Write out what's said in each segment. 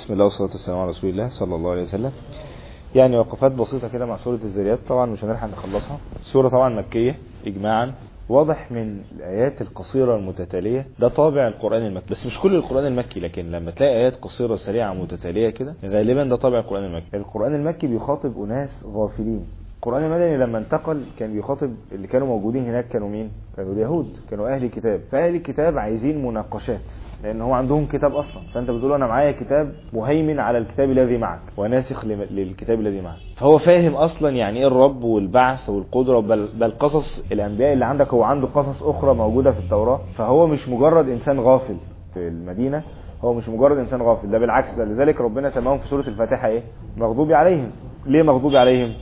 بسم الله والصلاة والسلام على رسول الله صلى الله عليه وسلم يعني وقفات بسيطة كده مع سورة الذريات طبعا مش هنلحق نخلصها سورة طبعا مكية إجماعا واضح من الآيات القصيرة المتتالية ده طابع القرآن المكي بس مش كل القرآن المكي لكن لما تلاقي آيات قصيرة سريعة متتالية كده غالبا ده طابع القرآن المكي القرآن المكي بيخاطب أناس غافلين القرآن المدني لما انتقل كان بيخاطب اللي كانوا موجودين هناك كانوا مين؟ كانوا اليهود كانوا أهل الكتاب فأهل الكتاب عايزين مناقشات لان هو عندهم كتاب اصلا فانت بتقول انا معايا كتاب مهيمن على الكتاب الذي معك وناسخ للكتاب الذي معك فهو فاهم اصلا يعني ايه الرب والبعث والقدره بل, بل قصص الانبياء اللي عندك هو عنده قصص اخرى موجوده في التوراه فهو مش مجرد انسان غافل في المدينه هو مش مجرد انسان غافل ده بالعكس ده لذلك ربنا سماهم في سوره الفاتحه ايه مغضوب عليهم ليه مغضوب عليهم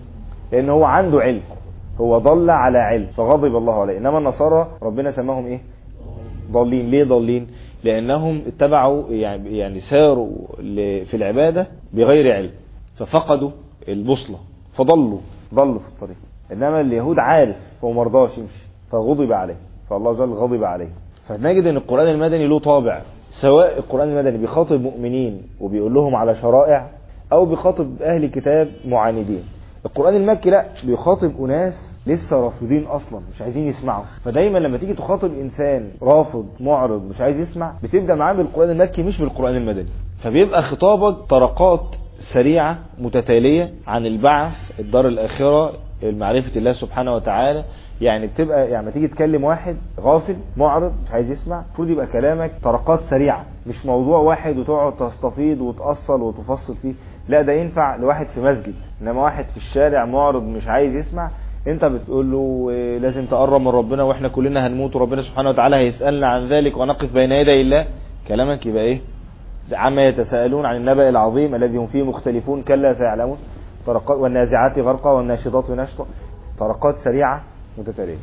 لان هو عنده علم هو ضل على علم فغضب الله عليه انما النصارى ربنا سماهم ايه ضالين ليه ضالين لانهم اتبعوا يعني يعني ساروا في العباده بغير علم ففقدوا البوصله فضلوا ضلوا في الطريق انما اليهود عارف هو ما رضاش يمشي فغضب عليه فالله جل غضب عليه فنجد ان القران المدني له طابع سواء القران المدني بيخاطب مؤمنين وبيقول لهم على شرائع او بيخاطب اهل كتاب معاندين القران المكي لا بيخاطب اناس لسه رافضين اصلا مش عايزين يسمعوا فدايما لما تيجي تخاطب انسان رافض معرض مش عايز يسمع بتبدا معاه بالقران المكي مش بالقران المدني فبيبقى خطابك طرقات سريعه متتاليه عن البعث الدار الاخره معرفه الله سبحانه وتعالى يعني بتبقى يعني تيجي تكلم واحد غافل معرض مش عايز يسمع المفروض يبقى كلامك طرقات سريعه مش موضوع واحد وتقعد تستفيض وتأصل وتفصل فيه لا ده ينفع لواحد في مسجد انما واحد في الشارع معرض مش عايز يسمع انت بتقول له لازم تقرب من ربنا واحنا كلنا هنموت وربنا سبحانه وتعالى هيسألنا عن ذلك ونقف بين يدي الله كلامك يبقى ايه عما يتساءلون عن النبأ العظيم الذي هم فيه مختلفون كلا سيعلمون طرقات والنازعات غرقا والناشطات نشطا طرقات سريعة متتالية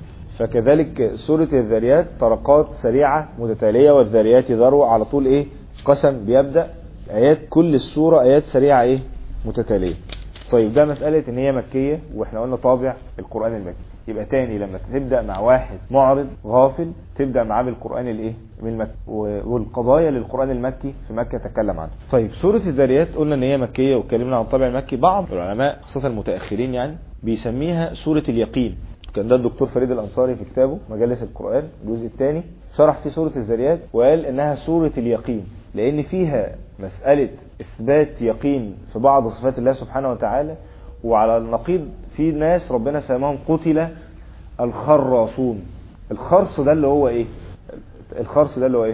فكذلك سورة الذاريات طرقات سريعة متتالية والذاريات ذروة على طول ايه قسم بيبدأ آيات كل السورة آيات سريعة ايه متتالية طيب ده مسألة ان هي مكية واحنا قلنا طابع القرآن المكي يبقى تاني لما تبدأ مع واحد معرض غافل تبدأ معاه بالقرآن الايه من المكي والقضايا للقرآن المكي في مكة تكلم عنه طيب سورة الذاريات قلنا ان هي مكية واتكلمنا عن الطابع المكي بعض العلماء خاصة المتأخرين يعني بيسميها سورة اليقين كان ده الدكتور فريد الأنصاري في كتابه مجالس القرآن الجزء الثاني شرح في سورة الذاريات وقال انها سورة اليقين لان فيها مسألة اثبات يقين في بعض صفات الله سبحانه وتعالى وعلى النقيض في ناس ربنا سماهم قتل الخراصون الخرص ده اللي هو ايه الخرص ده اللي هو ايه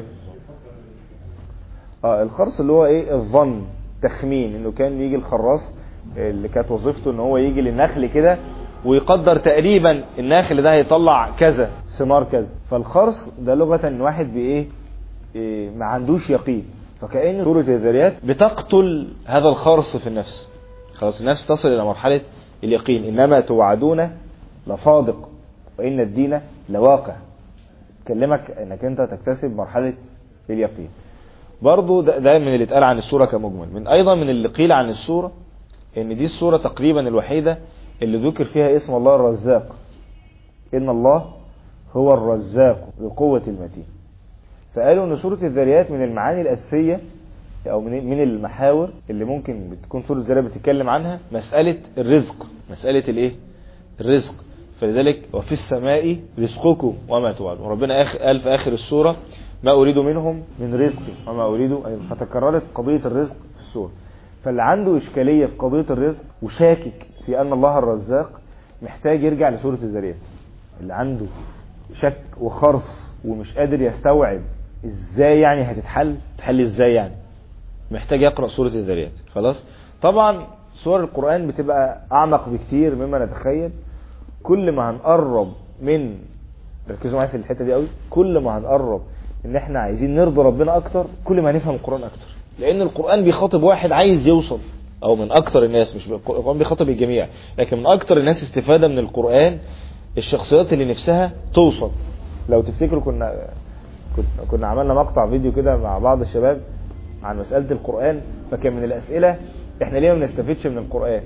اه الخرص اللي هو ايه الظن تخمين انه كان يجي الخراص اللي كانت وظيفته ان هو يجي للنخل كده ويقدر تقريبا النخل ده هيطلع كذا ثمار كذا فالخرص ده لغة ان واحد بايه إيه ما عندوش يقين فكأن سورة الذريات بتقتل هذا الخرص في النفس خلاص النفس تصل إلى مرحلة اليقين إنما توعدون لصادق وإن الدين لواقع كلمك انك انت تكتسب مرحلة اليقين برضو ده, ده من اللي اتقال عن السورة كمجمل من ايضا من اللي قيل عن السورة ان دي السورة تقريبا الوحيدة اللي ذكر فيها اسم الله الرزاق ان الله هو الرزاق بقوة المتين فقالوا ان سورة الذريات من المعاني الاساسية او من من المحاور اللي ممكن بتكون سورة الذريات بتتكلم عنها مسألة الرزق مسألة الايه الرزق فلذلك وفي السماء رزقكم وما توعدون وربنا قال في اخر السورة ما اريد منهم من رزق وما اريد فتكررت قضية الرزق في السورة فاللي عنده اشكالية في قضية الرزق وشاكك في ان الله الرزاق محتاج يرجع لسورة الذريات اللي عنده شك وخرص ومش قادر يستوعب ازاي يعني هتتحل تحل ازاي يعني محتاج يقرأ سورة الذريات خلاص طبعا سور القرآن بتبقى اعمق بكتير مما نتخيل كل ما هنقرب من ركزوا معايا في الحتة دي قوي كل ما هنقرب ان احنا عايزين نرضي ربنا اكتر كل ما هنفهم القرآن اكتر لان القرآن بيخاطب واحد عايز يوصل او من اكتر الناس مش القرآن بيخاطب الجميع لكن من اكتر الناس استفادة من القرآن الشخصيات اللي نفسها توصل لو تفتكروا كنا كنا عملنا مقطع فيديو كده مع بعض الشباب عن مسألة القرآن فكان من الأسئلة احنا ليه ما بنستفدش من القرآن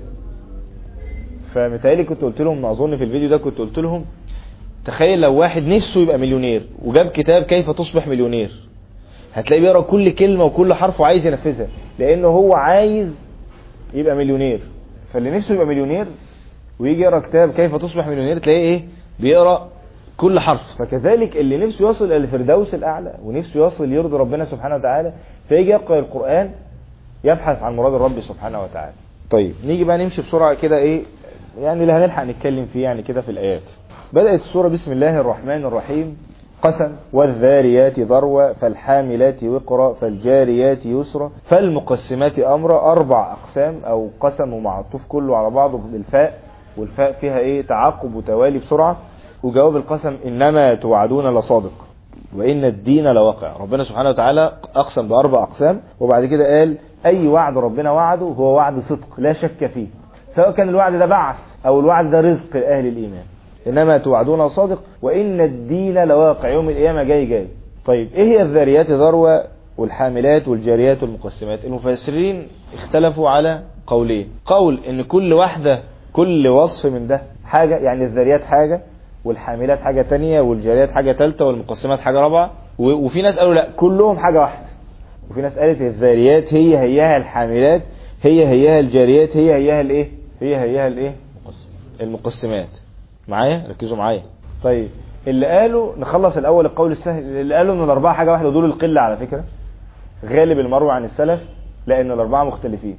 فمتهيألي كنت قلت لهم اظن في الفيديو ده كنت قلت لهم تخيل لو واحد نفسه يبقى مليونير وجاب كتاب كيف تصبح مليونير هتلاقيه بيقرا كل كلمه وكل حرف وعايز ينفذها لانه هو عايز يبقى مليونير فاللي نفسه يبقى مليونير ويجي يقرا كتاب كيف تصبح مليونير تلاقيه ايه بيقرا كل حرف فكذلك اللي نفسه يصل الى الفردوس الاعلى ونفسه يصل يرضي ربنا سبحانه وتعالى فيجي يقرا القران يبحث عن مراد الرب سبحانه وتعالى طيب نيجي بقى نمشي بسرعه كده ايه يعني اللي هنلحق نتكلم فيه يعني كده في الايات بدات السوره بسم الله الرحمن الرحيم قسم والذاريات ذروة فالحاملات وقرا فالجاريات يسرا فالمقسمات أمرا أربع أقسام أو قسم ومعطوف كله على بعضه بالفاء والفاء فيها إيه تعاقب وتوالي بسرعة وجواب القسم إنما توعدون لصادق وإن الدين لواقع ربنا سبحانه وتعالى أقسم بأربع أقسام وبعد كده قال أي وعد ربنا وعده هو وعد صدق لا شك فيه سواء كان الوعد ده بعث أو الوعد ده رزق لأهل الإيمان إنما توعدون صادق وإن الدين لواقع يوم القيامة جاي جاي طيب إيه هي الذاريات ذروة والحاملات والجاريات والمقسمات المفسرين اختلفوا على قولين قول إن كل واحدة كل وصف من ده حاجة يعني الذاريات حاجة والحاملات حاجة تانية والجاريات حاجة تالتة والمقسمات حاجة رابعة وفي ناس قالوا لا كلهم حاجة واحدة وفي ناس قالت الذاريات هي هيها الحاملات هي هيها الجاريات هي هيها الايه هي هيها الايه المقسمات معايا ركزوا معايا طيب اللي قالوا نخلص الاول القول السهل اللي قالوا ان الاربعه حاجه واحده دول القله على فكره غالب المروي عن السلف لان الاربعه مختلفين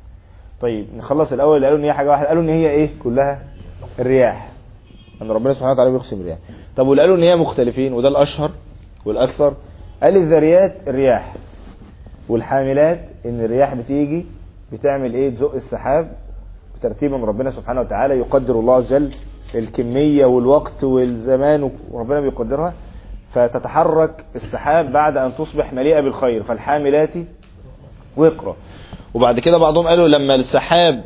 طيب نخلص الاول اللي قالوا ان هي حاجه واحده قالوا ان هي ايه كلها الرياح ان ربنا سبحانه وتعالى بيقسم الرياح طب واللي قالوا ان هي مختلفين وده الاشهر والاكثر قال الذريات الرياح والحاملات ان الرياح بتيجي بتعمل ايه تزق السحاب بترتيب من ربنا سبحانه وتعالى يقدر الله عز وجل الكمية والوقت والزمان وربنا بيقدرها فتتحرك السحاب بعد أن تصبح مليئة بالخير فالحاملات وقرا وبعد كده بعضهم قالوا لما السحاب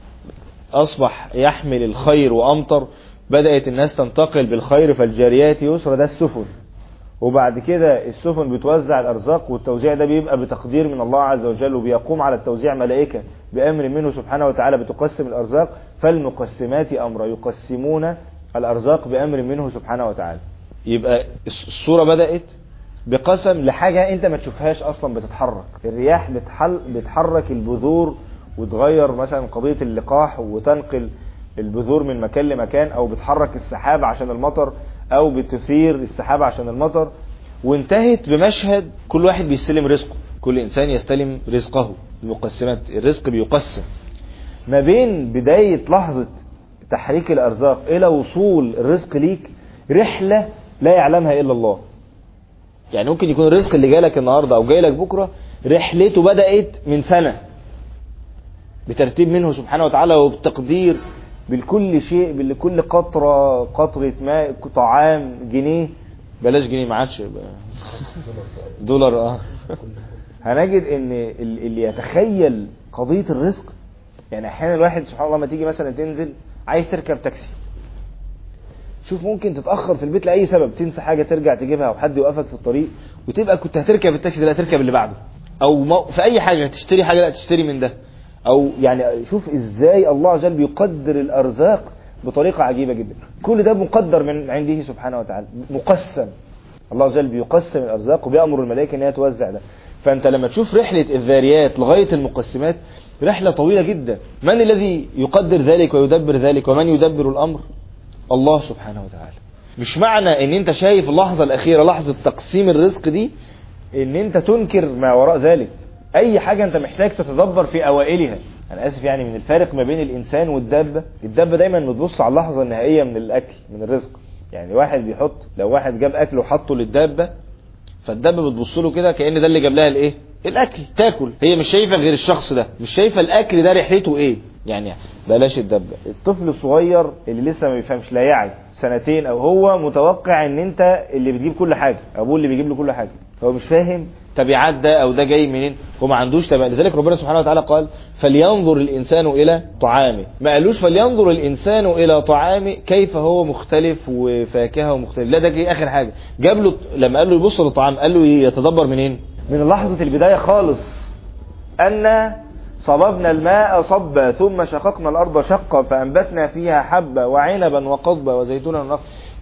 أصبح يحمل الخير وأمطر بدأت الناس تنتقل بالخير فالجاريات يسرى ده السفن وبعد كده السفن بتوزع الأرزاق والتوزيع ده بيبقى بتقدير من الله عز وجل وبيقوم على التوزيع ملائكة بأمر منه سبحانه وتعالى بتقسم الأرزاق فالمقسمات أمرا يقسمون الأرزاق بأمر منه سبحانه وتعالى يبقى الصورة بدأت بقسم لحاجة انت ما تشوفهاش اصلا بتتحرك الرياح بتحل بتحرك البذور وتغير مثلا قضية اللقاح وتنقل البذور من مكان لمكان او بتحرك السحاب عشان المطر او بتثير السحاب عشان المطر وانتهت بمشهد كل واحد بيستلم رزقه كل انسان يستلم رزقه المقسمات الرزق بيقسم ما بين بداية لحظة تحريك الارزاق الى وصول الرزق ليك رحلة لا يعلمها الا الله يعني ممكن يكون الرزق اللي جالك النهاردة او جايلك بكرة رحلته بدأت من سنة بترتيب منه سبحانه وتعالى وبتقدير بالكل شيء بكل قطرة قطرة ماء طعام جنيه بلاش جنيه ما عادش دولار اه هنجد ان اللي يتخيل قضية الرزق يعني احيانا الواحد سبحان الله لما تيجي مثلا تنزل عايز تركب تاكسي شوف ممكن تتاخر في البيت لاي سبب تنسى حاجه ترجع تجيبها او حد يوقفك في الطريق وتبقى كنت هتركب التاكسي ده لا تركب اللي بعده او مو... في اي حاجه تشتري حاجه لا تشتري من ده او يعني شوف ازاي الله عز وجل بيقدر الارزاق بطريقه عجيبه جدا كل ده مقدر من عنده سبحانه وتعالى مقسم الله عز وجل بيقسم الارزاق وبيامر الملائكه ان هي توزع ده فانت لما تشوف رحله الذاريات لغايه المقسمات رحله طويله جدا من الذي يقدر ذلك ويدبر ذلك ومن يدبر الامر الله سبحانه وتعالى مش معنى ان انت شايف اللحظة الاخيرة لحظة تقسيم الرزق دي ان انت تنكر ما وراء ذلك اي حاجة انت محتاج تتدبر في اوائلها انا اسف يعني من الفارق ما بين الانسان والدابة الدابة دايما بتبص على اللحظة النهائية من الاكل من الرزق يعني واحد بيحط لو واحد جاب اكل وحطه للدابة فالدابة بتبص له كده كأن ده اللي جاب لها الايه الاكل تاكل هي مش شايفة غير الشخص ده مش شايفة الاكل ده رحلته ايه يعني بلاش الدبة الطفل الصغير اللي لسه ما بيفهمش لا يعي سنتين او هو متوقع ان انت اللي بتجيب كل حاجة ابوه اللي بيجيب له كل حاجة هو مش فاهم تبعات ده او ده جاي منين هو ما عندوش تبع لذلك ربنا سبحانه وتعالى قال فلينظر الانسان الى طعامه ما قالوش فلينظر الانسان الى طعامه كيف هو مختلف وفاكهه ومختلف لا ده جاي اخر حاجه جاب له لما قال له يبص للطعام قال له يتدبر منين من لحظه البدايه خالص ان صببنا الماء صبا ثم شققنا الأرض شقا فأنبتنا فيها حبا وعنبا وقضبا وزيتونا ونخلا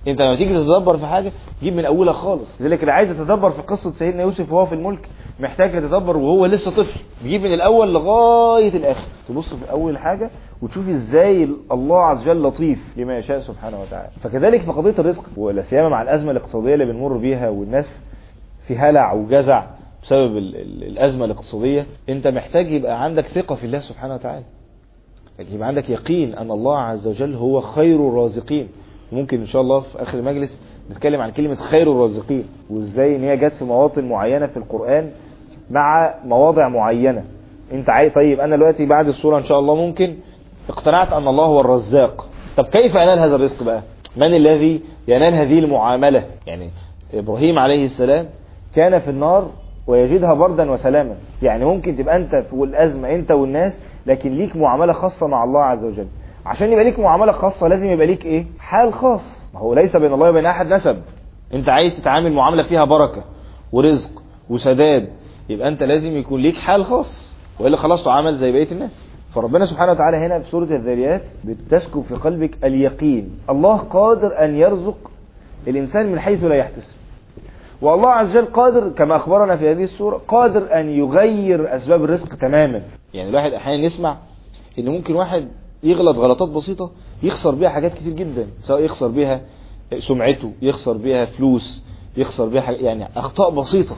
انت لما تيجي تتدبر في حاجه جيب من اولها خالص لذلك اللي عايز يتدبر في قصه سيدنا يوسف وهو في الملك محتاج يتدبر وهو لسه طفل تجيب من الاول لغايه الاخر تبص في اول حاجه وتشوف ازاي الله عز وجل لطيف لما يشاء سبحانه وتعالى فكذلك في قضيه الرزق ولا سيما مع الازمه الاقتصاديه اللي بنمر بيها والناس في هلع وجزع بسبب ال- ال- الازمه الاقتصاديه انت محتاج يبقى عندك ثقه في الله سبحانه وتعالى يبقى عندك يقين ان الله عز وجل هو خير الرازقين وممكن ان شاء الله في اخر المجلس نتكلم عن كلمه خير الرازقين وازاي ان هي جت في مواطن معينه في القران مع مواضع معينه انت عايز طيب انا دلوقتي بعد الصوره ان شاء الله ممكن اقتنعت ان الله هو الرزاق طب كيف انال هذا الرزق بقى من الذي ينال هذه المعامله يعني ابراهيم عليه السلام كان في النار ويجدها بردا وسلاما يعني ممكن تبقى انت في الازمه انت والناس لكن ليك معامله خاصه مع الله عز وجل عشان يبقى ليك معامله خاصه لازم يبقى ليك ايه حال خاص ما هو ليس بين الله وبين احد نسب انت عايز تتعامل معامله فيها بركه ورزق وسداد يبقى انت لازم يكون ليك حال خاص والا خلاص تعامل زي بقيه الناس فربنا سبحانه وتعالى هنا في سوره الذاريات بتسكب في قلبك اليقين الله قادر ان يرزق الانسان من حيث لا يحتسب والله عز وجل قادر كما اخبرنا في هذه السوره قادر ان يغير اسباب الرزق تماما يعني الواحد احيانا يسمع ان ممكن واحد يغلط غلطات بسيطه يخسر بيها حاجات كتير جدا سواء يخسر بيها سمعته يخسر بيها فلوس يخسر بيها حاجة يعني اخطاء بسيطه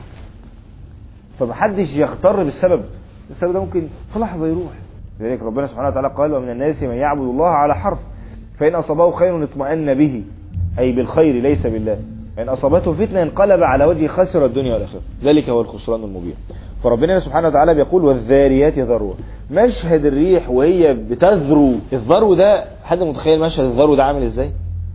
فمحدش يغتر بالسبب السبب ده ممكن في لحظه يروح لذلك ربنا سبحانه وتعالى قال ومن الناس من يعبد الله على حرف فان اصابه خير اطمأن به اي بالخير ليس بالله إن أصابته فتنة انقلب على وجه خسر الدنيا والآخرة ذلك هو الخسران المبين فربنا سبحانه وتعالى بيقول والذاريات ذروا مشهد الريح وهي بتذرو الذرو ده حد متخيل مشهد الذرو ده عامل ازاي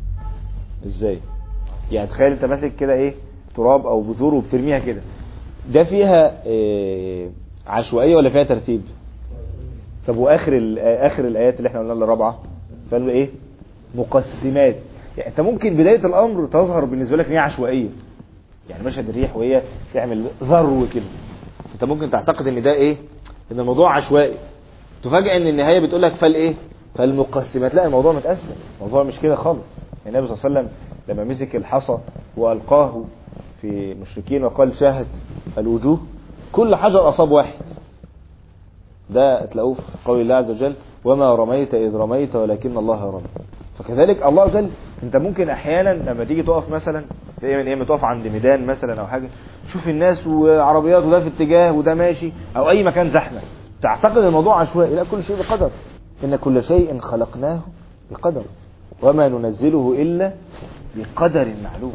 ازاي يعني تخيل انت ماسك كده ايه تراب او بذور وبترميها كده ده فيها إيه عشوائيه ولا فيها ترتيب طب واخر ال- اخر الايات اللي احنا قلنا الرابعه فقالوا ايه مقسمات يعني انت ممكن بدايه الامر تظهر بالنسبه لك ان هي عشوائيه يعني مشهد الريح وهي تعمل ذرو كده انت ممكن تعتقد ان ده ايه ان الموضوع عشوائي تفاجئ ان النهايه بتقول لك فالايه فالمقسمات لا الموضوع متقسم الموضوع مش كده خالص النبي صلى الله عليه وسلم لما مسك الحصى والقاه في مشركين وقال شاهد الوجوه كل حجر اصاب واحد ده تلاقوه في قول الله عز وجل وما رميت إذ رميت ولكن الله رمى فكذلك الله عز وجل انت ممكن احيانا لما تيجي تقف مثلا في ايه من ايه تقف عند ميدان مثلا او حاجه تشوف الناس وعربيات وده في اتجاه وده ماشي او اي مكان زحمه تعتقد الموضوع عشوائي لا كل شيء بقدر ان كل شيء خلقناه بقدر وما ننزله الا بقدر معلوم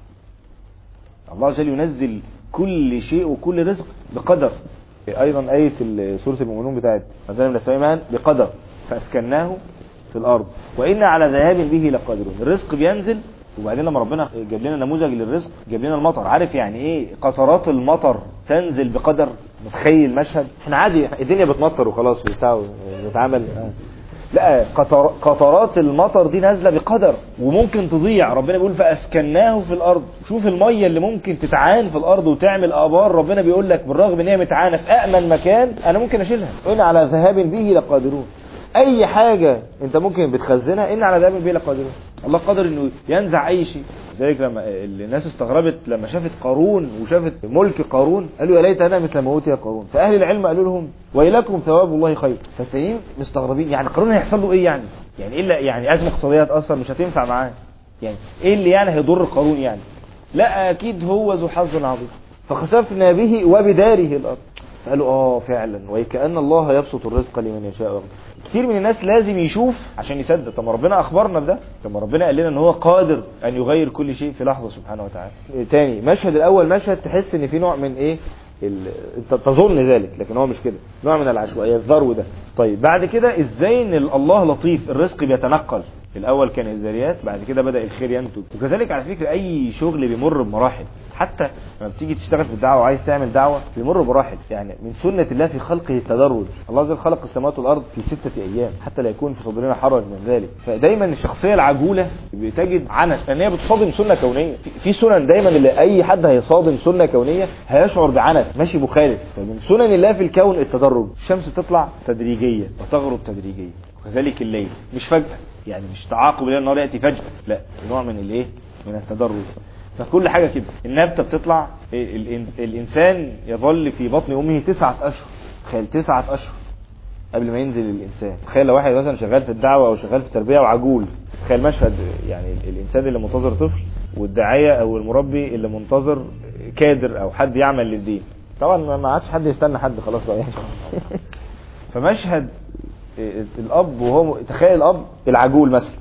الله عز وجل ينزل كل شيء وكل رزق بقدر ايضا ايه ال- سوره المؤمنون بتاعت مثلا من السماء ماء بقدر فاسكناه في الارض وان على ذهاب به لقادرون الرزق بينزل وبعدين لما ربنا جاب لنا نموذج للرزق جاب لنا المطر عارف يعني ايه قطرات المطر تنزل بقدر متخيل المشهد احنا عادي الدنيا بتمطر وخلاص وبتاع بنتعامل لا قطر قطرات المطر دي نازله بقدر وممكن تضيع ربنا بيقول فاسكناه في الارض شوف الميه اللي ممكن تتعان في الارض وتعمل ابار ربنا بيقول لك بالرغم ان هي متعانه في امن مكان انا ممكن اشيلها ان على ذهاب به لقادرون اي حاجه انت ممكن بتخزنها ان على ذهاب به لقادرون الله قادر انه ينزع اي شيء ذلك لما الناس استغربت لما شافت قارون وشافت ملك قارون قالوا يا ليت انا مثل ما اوتي قارون فاهل العلم قالوا لهم ويلكم ثواب الله خير فالتانيين مستغربين يعني قارون هيحصل له ايه يعني يعني ايه اللي- يعني ازمه اقتصاديه هتاثر مش هتنفع معاه يعني ايه اللي يعني هيضر قارون يعني لا اكيد هو ذو حظ عظيم فخسفنا به وبداره الارض فقالوا اه فعلا وكأن الله يبسط الرزق لمن يشاء ويقدر كتير من الناس لازم يشوف عشان يصدق طب ما ربنا اخبرنا بده طب ما ربنا قال لنا ان هو قادر ان يغير كل شيء في لحظه سبحانه وتعالى تاني مشهد الاول مشهد تحس ان في نوع من ايه ال... انت تظن ذلك لكن هو مش كده نوع من العشوائيه الذرو ده طيب بعد كده ازاي ان الله لطيف الرزق بيتنقل الاول كان الذريات بعد كده بدا الخير ينتج وكذلك على فكره اي شغل بيمر بمراحل حتى لما بتيجي تشتغل في الدعوه وعايز تعمل دعوه بيمر بمراحل يعني من سنه الله في خلقه التدرج الله عز وجل خلق السماوات والارض في سته ايام حتى لا يكون في صدرنا حرج من ذلك فدايما الشخصيه العجوله بتجد عنت لان هي بتصادم سنه كونيه في- في سنن دايما اللي اي حد هيصادم سنه كونيه هيشعر بعنت ماشي مخالف فمن سنن الله في الكون التدرج الشمس تطلع تدريجيه وتغرب تدريجيه وكذلك الليل مش فجاه يعني مش تعاقب اللي النهار ياتي فجاه لا نوع من الايه من التدرج فكل حاجه كده النبته بتطلع الإن- الانسان يظل في بطن امه تسعه اشهر تخيل تسعه اشهر قبل ما ينزل الانسان تخيل لو واحد مثلا شغال في الدعوه او شغال في التربيه وعجول تخيل مشهد يعني الانسان اللي منتظر طفل والداعيه او المربي اللي منتظر كادر او حد يعمل للدين طبعا ما- ما عادش حد يستنى حد خلاص بقى يعني فمشهد الاب وهو تخيل الاب العجول مثلا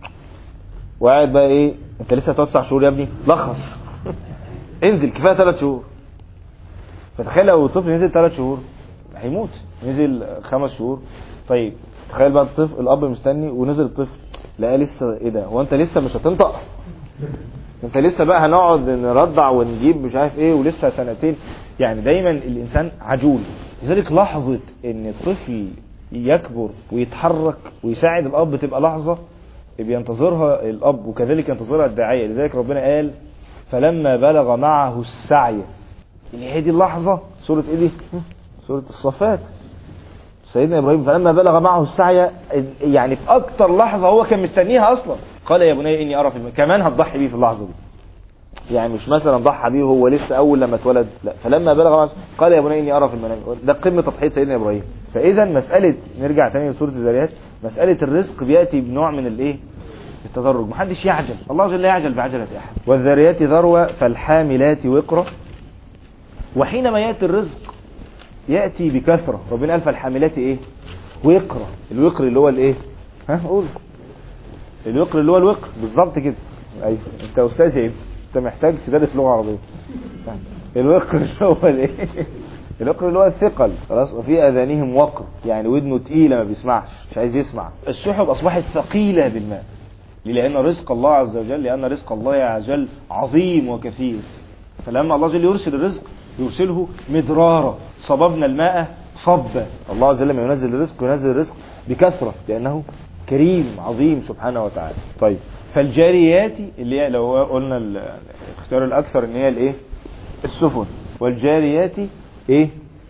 وقاعد بقى ايه انت لسه هتقعد تسع شهور يا ابني لخص انزل كفايه ثلاث شهور فتخيل لو الطفل نزل ثلاث شهور هيموت نزل خمس شهور طيب تخيل بقى الطفل الاب مستني ونزل الطفل لقى لسه ايه ده هو انت لسه مش هتنطق انت لسه بقى هنقعد نرضع ونجيب مش عارف ايه ولسه سنتين يعني دايما الانسان عجول لذلك لحظه ان الطفل يكبر ويتحرك ويساعد الاب تبقى لحظه بينتظرها الاب وكذلك ينتظرها الداعيه لذلك ربنا قال فلما بلغ معه السعي اللي هي دي اللحظه سوره ايه دي سوره الصفات سيدنا ابراهيم فلما بلغ معه السعي يعني في اكتر لحظه هو كان مستنيها اصلا قال يا بني اني ارى في الم... كمان هتضحي بيه في اللحظه دي يعني مش مثلا ضحى بيه وهو لسه اول لما اتولد لا فلما بلغ معه قال يا بني اني ارى في المنام ده قمه تضحيه سيدنا ابراهيم فاذا مساله نرجع تاني لسوره الذاريات مساله الرزق بياتي بنوع من الايه التدرج محدش يعجل الله جل لا يعجل بعجله احد والذاريات ذروه فالحاملات وقرا وحينما ياتي الرزق ياتي بكثره ربنا قال فالحاملات ايه وقرا الوقر اللي هو الايه ها قول الوقر اللي هو الوقر بالظبط كده ايوه انت استاذ ايه انت محتاج تدرس لغه عربيه الوقر اللي هو الايه الوقر اللي هو الثقل خلاص وفي اذانهم وقر يعني ودنه تقيله ما بيسمعش مش عايز يسمع السحب اصبحت ثقيله بالماء ليه؟ لان رزق الله عز وجل لان رزق الله عز وجل عظيم وكثير فلما الله جل يرسل الرزق يرسله مدرارا صببنا الماء صبا الله عز وجل لما ينزل الرزق ينزل الرزق بكثرة لأنه كريم عظيم سبحانه وتعالى طيب فالجاريات اللي هي لو قلنا ال- الاختيار الأكثر إن هي الإيه السفن والجاريات إيه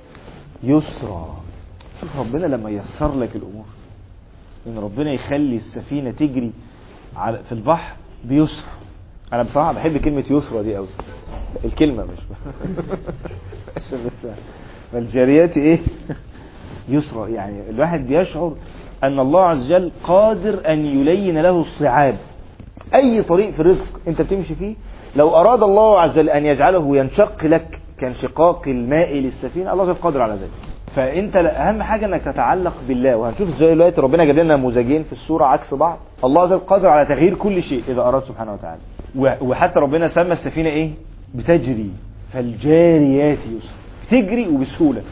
يسرى شوف ربنا لما يسر لك الأمور إن ربنا يخلي السفينة تجري على في البحر بيسر أنا بصراحة بحب كلمة يسرى دي أوي الكلمة مش عشان بس فالجاريات ايه يسرى يعني الواحد بيشعر ان الله عز وجل قادر ان يلين له الصعاب اي طريق في الرزق انت بتمشي فيه لو اراد الله عز وجل ان يجعله ينشق لك كانشقاق الماء للسفينه الله عز وجل قادر على ذلك فانت لا- اهم حاجه انك تتعلق بالله وهنشوف ازاي دلوقتي ربنا جاب لنا نموذجين في الصوره عكس بعض الله عز وجل قادر على تغيير كل شيء اذا اراد سبحانه وتعالى و- وحتى ربنا سمى السفينه ايه بتجري فالجاريات يسرا بتجري وبسهوله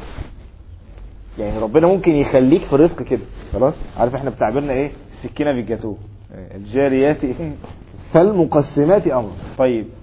يعني ربنا ممكن يخليك في الرزق كده خلاص عارف احنا بتعبيرنا ايه السكينه في الجاتوه الجاريات ايه فالمقسمات امر طيب